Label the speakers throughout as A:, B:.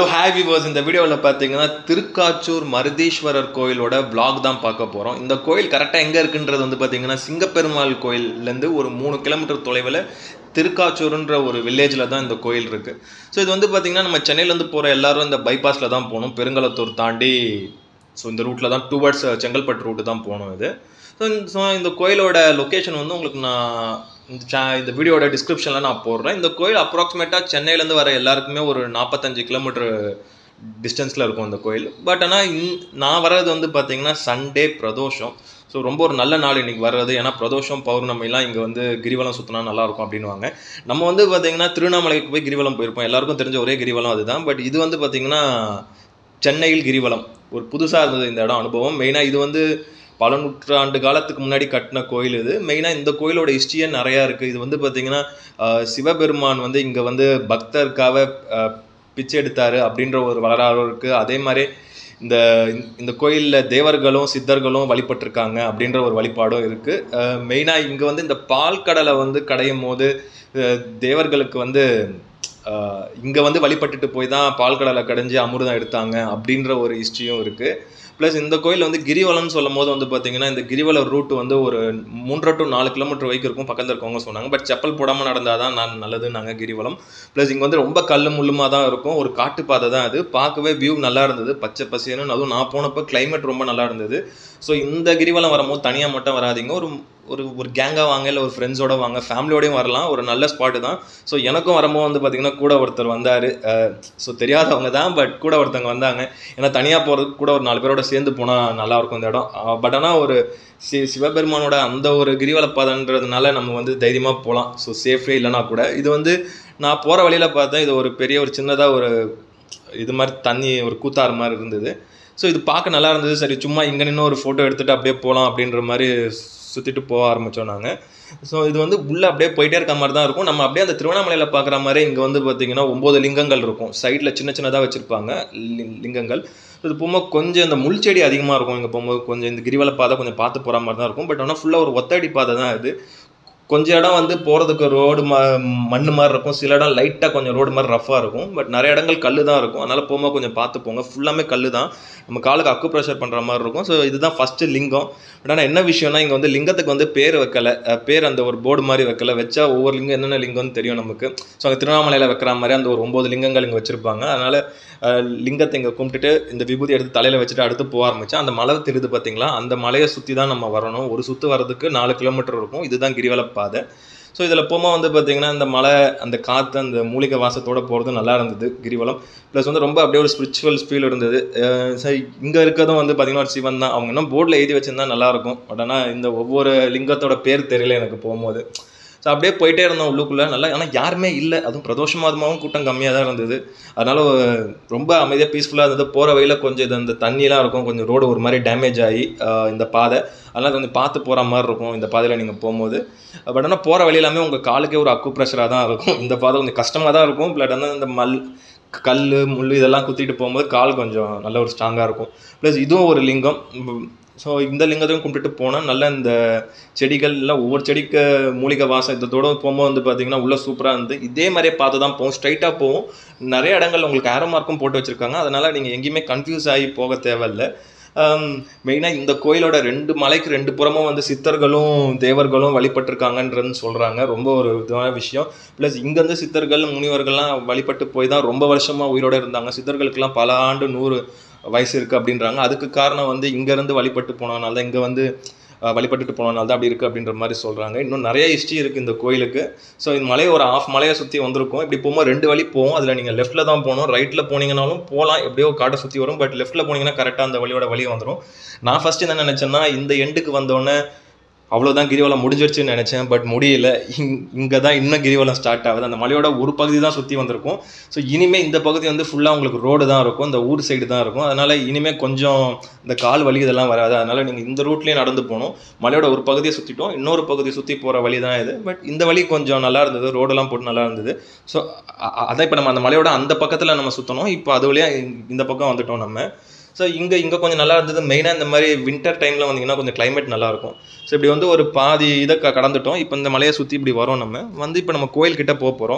A: hi viewers இந்த வீடியோவில் பார்த்தீங்கன்னா திருக்காச்சூர் மருதீஸ்வரர் கோயிலோட vlog தான் பார்க்க போகிறோம் இந்த கோயில் கரெக்டாக எங்கே இருக்குன்றது வந்து பார்த்தீங்கன்னா சிங்கப்பெருமாள் கோயில்லேருந்து ஒரு மூணு கிலோமீட்டர் தொலைவில் திருக்காச்சூர்ன்ற ஒரு வில்லேஜில் தான் இந்த கோயில் இருக்குது ஸோ இது வந்து பார்த்தீங்கன்னா நம்ம சென்னையிலேருந்து போகிற எல்லாரும் இந்த பைபாஸில் தான் போகணும் பெருங்கலத்தூர் தாண்டி ஸோ இந்த ரூட்டில் தான் டுவர்ட்ஸ் செங்கல்பட்டு ரூட்டு தான் போகணும் இது ஸோ ஸோ இந்த கோயிலோட லொக்கேஷன் வந்து உங்களுக்கு நான் இந்த சே இந்த வீடியோட டிஸ்கிரிப்ஷனில் நான் போடுறேன் இந்த கோயில் அப்ராக்சிமேட்டாக சென்னையிலேருந்து வர எல்லாருக்குமே ஒரு நாற்பத்தஞ்சு கிலோமீட்டர் டிஸ்டன்ஸில் இருக்கும் இந்த கோயில் பட் ஆனால் இன் நான் வர்றது வந்து பார்த்தீங்கன்னா சண்டே பிரதோஷம் ஸோ ரொம்ப ஒரு நல்ல நாள் இன்னைக்கு வர்றது ஏன்னா பிரதோஷம் பௌர்ணமிலாம் இங்கே வந்து கிரிவலம் சுற்றினா நல்லாயிருக்கும் அப்படின்வாங்க நம்ம வந்து பார்த்தீங்கன்னா திருவண்ணாமலைக்கு போய் கிரிவலம் போயிருப்போம் எல்லாருக்கும் தெரிஞ்ச ஒரே கிரிவலம் அதுதான் பட் இது வந்து பார்த்தீங்கன்னா சென்னையில் கிரிவலம் ஒரு புதுசாக இருந்தது இந்த இடம் அனுபவம் மெயினாக இது வந்து பல நூற்றாண்டு காலத்துக்கு முன்னாடி கட்டின கோயில் இது மெயினாக இந்த கோயிலோட ஹிஸ்ட்ரியே நிறையா இருக்குது இது வந்து பார்த்திங்கன்னா ஆஹ், சிவபெருமான் வந்து இங்கே வந்து பக்தருக்காக ஆஹ், பிச்சை எடுத்தார் அப்படின்ற ஒரு வரலாறும் இருக்குது அதே மாதிரி இந்த இந்த கோயிலில் தேவர்களும் சித்தர்களும் வழிபட்டிருக்காங்க அப்படின்ற ஒரு வழிபாடும் இருக்குது மெயினாக இங்கே வந்து இந்த பால் கடலை வந்து கடையும் போது ஆஹ், தேவர்களுக்கு வந்து இங்கே வந்து வழிபட்டுட்டு போய் தான் பால் கடலை கடைஞ்சி அமிர்தம் எடுத்தாங்க அப்படின்ற ஒரு ஹிஸ்ட்ரியும் இருக்குது ப்ளஸ் இந்த கோயில் வந்து கிரிவலம்னு சொல்லும் போது வந்து பார்த்தீங்கன்னா இந்த கிரிவல ரூட் வந்து ஒரு மூன்றரை டு நாலு கிலோமீட்டர் வரைக்கும் இருக்கும் பக்கத்தில் இருக்கவங்க சொன்னாங்க பட் செப்பல் போடாமல் நடந்தால் தான் நான் நல்லதுன்னாங்க கிரிவலம் ப்ளஸ் இங்கே வந்து ரொம்ப கல் முள்ளுமாக தான் இருக்கும் ஒரு காட்டு பாதை தான் அது பார்க்கவே வியூ நல்லா இருந்தது பச்சை பசேன்னு அதுவும் நான் போனப்போ climate ரொம்ப நல்லா இருந்தது ஸோ இந்த கிரிவலம் வரும்போது தனியாக மட்டும் வராதீங்க ஒரு ஒரு ஒரு கேங்காக வாங்க இல்லை ஒரு ஃப்ரெண்ட்ஸோட வாங்க ஃபேமிலியோடையும் வரலாம் ஒரு நல்ல ஸ்பாட்டு தான் ஸோ எனக்கும் வரும்போது வந்து பார்த்திங்கன்னா கூட ஒருத்தர் வந்தார் ஸோ தெரியாதவங்க தான் பட் கூட ஒருத்தவங்க வந்தாங்க ஏன்னா தனியாக போகிறதுக்கு கூட ஒரு நாலு பேரோட சேர்ந்து போனால் நல்லாயிருக்கும் இந்த இடம் பட் ஆனால் ஒரு சி சிவபெருமானோட அந்த ஒரு கிரிவல பாதைன்றதுனால நம்ம வந்து தைரியமாக போகலாம் ஸோ சேஃபே இல்லைனா கூட இது வந்து நான் போகிற வழியில் பார்த்தேன் இது ஒரு பெரிய ஒரு சின்னதாக ஒரு இது மாதிரி தண்ணி ஒரு கூத்தாறு மாதிரி இருந்தது ஸோ இது பார்க்க நல்லா இருந்தது சரி சும்மா இங்கே நின்று ஒரு ஃபோட்டோ எடுத்துகிட்டு அப்படியே போகலாம் அப்படின்ற மாதிரி சுற்றிட்டு போக ஆரம்பித்தோம் நாங்கள் ஸோ இது வந்து உள்ளே அப்படியே போயிட்டே இருக்க மாதிரி தான் இருக்கும் நம்ம அப்படியே அந்த திருவண்ணாமலையில் பார்க்குற மாதிரி இங்கே வந்து பார்த்திங்கன்னா ஒம்பது லிங்கங்கள் இருக்கும் சைடில் சின்ன சின்னதாக வச்சுருப்பாங்க லிங்கங்கள் இது போகும்போது கொஞ்சம் இந்த முள் செடி அதிகமாக இருக்கும் இங்கே போகும்போது கொஞ்சம் இந்த கிரிவல பாதை கொஞ்சம் பார்த்து போகிற மாதிரி தான் இருக்கும் பட் ஆனால் ஃபுல்லாக ஒரு ஒத்தடி பாதை தான் இது கொஞ்சம் இடம் வந்து போகிறதுக்கு ரோடு ம மண் மாதிரி இருக்கும் சில இடம் லைட்டாக கொஞ்சம் ரோடு மாதிரி ரஃப்பாக இருக்கும் பட் நிறைய இடங்கள் கல் தான் இருக்கும் அதனால் போகும்போது கொஞ்சம் பார்த்து போங்க ஃபுல்லாமே கல் தான் நம்ம காலுக்கு அக்கு ப்ரெஷர் பண்ணுற மாதிரி இருக்கும் ஸோ இதுதான் ஃபஸ்ட்டு லிங்கம் பட் ஆனால் என்ன விஷயம்னா இங்கே வந்து லிங்கத்துக்கு வந்து பேர் வைக்கல அஹ் பேர் அந்த ஒரு போர்டு மாதிரி வைக்கல வச்சா ஒவ்வொரு லிங்கம் என்னென்ன லிங்கம்னு தெரியும் நமக்கு ஸோ அங்கே திருவண்ணாமலையில் வைக்கிற மாதிரி அந்த ஒரு ஒம்பது லிங்கங்கள் இங்கே வச்சுருப்பாங்க அதனால் அஹ், லிங்கத்தை இங்கே கும்பிட்டுட்டு இந்த விபூதி எடுத்து தலையில் வச்சுட்டு அடுத்து போக ஆரம்பித்தேன் அந்த மலை தெரியுது பார்த்தீங்களா அந்த மலையை சுற்றி தான் நம்ம வரணும் ஒரு சுற்று வரதுக்கு நாலு கிலோமீட்டர் இருக்கும் இதுதான் கிரிவல பாதை ஸோ இதில் போகும்போது வந்து பார்த்தீங்கன்னா இந்த மலை அந்த காற்று அந்த மூலிகை வாசத்தோட போகிறது நல்லா இருந்தது கிரிவலம் ப்ளஸ் வந்து ரொம்ப அப்படியே ஒரு ஸ்பிரிச்சுவல் ஃபீல் இருந்தது அஹ் சரி இங்கே இருக்கிறதும் வந்து பார்த்தீங்கன்னா ஒரு சிவன் தான் அவங்க இன்னும் போர்டில் எழுதி வச்சிருந்தா நல்லாயிருக்கும் பட் ஆனால் இந்த ஒவ்வொரு லிங்கத்தோட பேர் தெரியல எனக்கு போகும்போது ஸோ அப்படியே போயிட்டே இருந்தோம் உள்ளுக்குள்ளே நல்லா ஆனால் யாருமே இல்லை அதுவும் பிரதோஷ மாதமாகவும் கூட்டம் கம்மியாக தான் இருந்தது அதனால் ரொம்ப அமைதியாக பீஸ்ஃபுல்லாக இருந்தது போகிற வழியில் கொஞ்சம் இது அந்த தண்ணியெலாம் இருக்கும் கொஞ்சம் ரோடு ஒரு மாதிரி டேமேஜ் ஆகி ஆஹ் இந்த பாதை அதனால் கொஞ்சம் பார்த்து போகிற மாதிரி இருக்கும் இந்த பாதையில் நீங்கள் போகும்போது பட் ஆனால் போகிற வழி எல்லாமே உங்கள் காலுக்கே ஒரு அக்கு ப்ரெஷராக தான் இருக்கும் இந்த பாதை கொஞ்சம் கஷ்டமாக தான் இருக்கும் பட் ஆனால் இந்த மல் கல் முள் இதெல்லாம் குத்திட்டு போகும்போது கால் கொஞ்சம் நல்ல ஒரு ஸ்ட்ராங்காக இருக்கும் ப்ளஸ் இதுவும் ஒரு லிங்கம் ஸோ இந்த லிங்கத்தையும் கும்பிட்டுட்டு போனால் நல்ல இந்த செடிகள் எல்லாம் ஒவ்வொரு செடிக்கு மூலிகை வாசம் இதோட போகும்போது வந்து பார்த்தீங்கன்னா உள்ள சூப்பராக இருந்து இதே மாதிரியே பார்த்து தான் போகும் ஸ்ட்ரைட்டாக போகும் நிறைய இடங்கள் உங்களுக்கு ஏரோ மார்க்கும் போட்டு வச்சுருக்காங்க அதனால் நீங்கள் எங்கேயுமே கன்ஃபியூஸ் ஆகி போக தேவையில்லை மெயினாக இந்த கோயிலோட ரெண்டு மலைக்கு ரெண்டு புறமும் வந்து சித்தர்களும் தேவர்களும் வழிபட்டிருக்காங்கன்றன்னு சொல்கிறாங்க ரொம்ப ஒரு இதுவான விஷயம் ப்ளஸ் இங்கேருந்து சித்தர்கள் முனிவர்கள்லாம் வழிபட்டு போய் தான் ரொம்ப வருஷமாக உயிரோட இருந்தாங்க சித்தர்களுக்கெல்லாம் பல ஆண்டு நூறு வயசு இருக்குது அப்படின்றாங்க அதுக்கு காரணம் வந்து இங்கேருந்து வழிபட்டு போனதுனால தான் இங்கே வந்து அஹ், வழிபட்டுட்டு போனதுனால தான் அப்படி இருக்குது அப்படின்ற மாதிரி சொல்கிறாங்க இன்னும் நிறைய ஹிஸ்ட்ரி இருக்குது இந்த கோயிலுக்கு ஸோ இந்த மலையை ஒரு ஆஃப் மலையை சுற்றி வந்திருக்கும் இப்படி போகும்போது ரெண்டு வழி போகும் அதில் நீங்கள் லெஃப்ட்டில் தான் போகணும் ரைட்டில் போனீங்கனாலும் போகலாம் எப்படியோ காட்டை சுற்றி வரும் பட் லெஃப்ட்டில் போனீங்கன்னா கரெக்டாக அந்த வழியோட வழி வந்துடும் நான் ஃபஸ்ட்டு என்ன நினச்சேன்னா இந்த எண்டுக்கு வந்தோடனே அவ்வளோதான் கிரிவலம் முடிஞ்சிருச்சுன்னு நினச்சேன் பட் முடியல இங் இங்கே தான் இன்னும் கிரிவலம் ஸ்டார்ட் ஆகுது அந்த மலையோட ஒரு பகுதி தான் சுற்றி வந்திருக்கும் ஸோ இனிமேல் இந்த பகுதி வந்து ஃபுல்லாக உங்களுக்கு ரோடு தான் இருக்கும் இந்த ஊர் சைடு தான் இருக்கும் அதனால் இனிமேல் கொஞ்சம் இந்த கால் வலி இதெல்லாம் வராது அதனால் நீங்கள் இந்த ரூட்லேயே நடந்து போகணும் மலையோட ஒரு பகுதியை சுற்றிட்டோம் இன்னொரு பகுதி சுற்றி போகிற வழி தான் இது பட் இந்த வழி கொஞ்சம் நல்லா இருந்தது ரோடெல்லாம் போட்டு நல்லா இருந்தது ஸோ அதான் இப்போ நம்ம அந்த மலையோட அந்த பக்கத்தில் நம்ம சுற்றணும் இப்போ அது வழியாக இந்த பக்கம் வந்துட்டோம் நம்ம ஸோ இங்கே இங்கே கொஞ்சம் நல்லா இருந்தது மெயினாக இந்த மாதிரி வின்டர் டைமில் வந்தீங்கன்னா கொஞ்சம் climate நல்லா இருக்கும் ஸோ இப்படி வந்து ஒரு பாதி இதை க கடந்துட்டோம் இப்போ இந்த மலையை சுற்றி இப்படி வரோம் நம்ம வந்து இப்போ நம்ம கோயில்கிட்ட போக போகிறோம்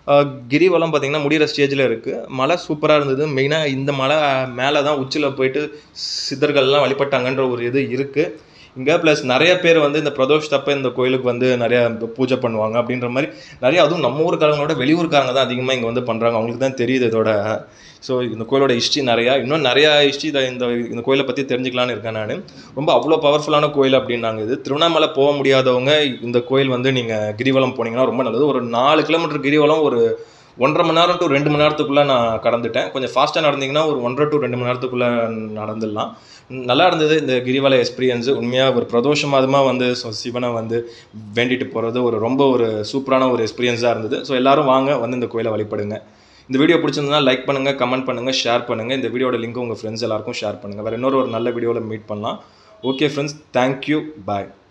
A: அஹ், கிரிவலம் பார்த்தீங்கன்னா முடிகிற ஸ்டேஜில் இருக்குது மலை சூப்பராக இருந்தது மெயினாக இந்த மலை மேலே தான் உச்சியில் போயிட்டு சித்தர்கள்லாம் வழிபட்டாங்கன்ற ஒரு இது இருக்குது இங்கே ப்ளஸ் நிறைய பேர் வந்து இந்த பிரதோஷ் தப்ப இந்த கோயிலுக்கு வந்து நிறைய பூஜை பண்ணுவாங்க அப்படின்ற மாதிரி நிறைய அதுவும் நம்ம ஊருக்காரங்களோட வெளியூர்காரங்க தான் அதிகமாக இங்கே வந்து பண்ணுறாங்க அவங்களுக்கு தான் தெரியுது இதோட ஸோ இந்த கோயிலோட ஹிஸ்ட்ரி நிறையா இன்னும் நிறையா ஹிஸ்ட்ரி இதை இந்த இந்த கோயிலை பற்றி தெரிஞ்சுக்கலான்னு இருக்கேன் நான் ரொம்ப அவ்வளோ பவர்ஃபுல்லான கோயில் அப்படின்னாங்க இது திருவண்ணாமலை போக முடியாதவங்க இந்த கோயில் வந்து நீங்கள் கிரிவலம் போனீங்கன்னா ரொம்ப நல்லது ஒரு நாலு கிலோமீட்டர் கிரிவலம் ஒரு ஒன்றரை மணி நேரம் டு ரெண்டு மணி நேரத்துக்குள்ளே நான் கடந்துட்டேன் கொஞ்சம் ஃபாஸ்ட்டாக நடந்தீங்கன்னா ஒரு ஒன்றரை டு ரெண்டு மணி நேரத்துக்குள்ளே நடந்துடலாம் நல்லா இருந்தது இந்த கிரிவல எக்ஸ்பீரியன்ஸு உண்மையாக ஒரு பிரதோஷ மாதமாக வந்து ஸோ சிவனை வந்து வேண்டிட்டு போகிறது ஒரு ரொம்ப ஒரு சூப்பரான ஒரு எக்ஸ்பீரியன்ஸாக இருந்தது ஸோ எல்லாரும் வாங்க வந்து இந்த கோயிலை வழிபடுங்க இந்த வீடியோ பிடிச்சிருந்தா லைக் பண்ணுங்கள் கமெண்ட் பண்ணுங்கள் ஷேர் பண்ணுங்கள் இந்த வீடியோட லிங்க் உங்கள் ஃப்ரெண்ட்ஸ் எல்லாருக்கும் ஷேர் பண்ணுங்கள் வேறு இன்னொரு ஒரு நல்ல வீடியோவில் மீட் பண்ணலாம் ஓகே ஃப்ரெண்ட்ஸ் தேங்க்யூ பாய்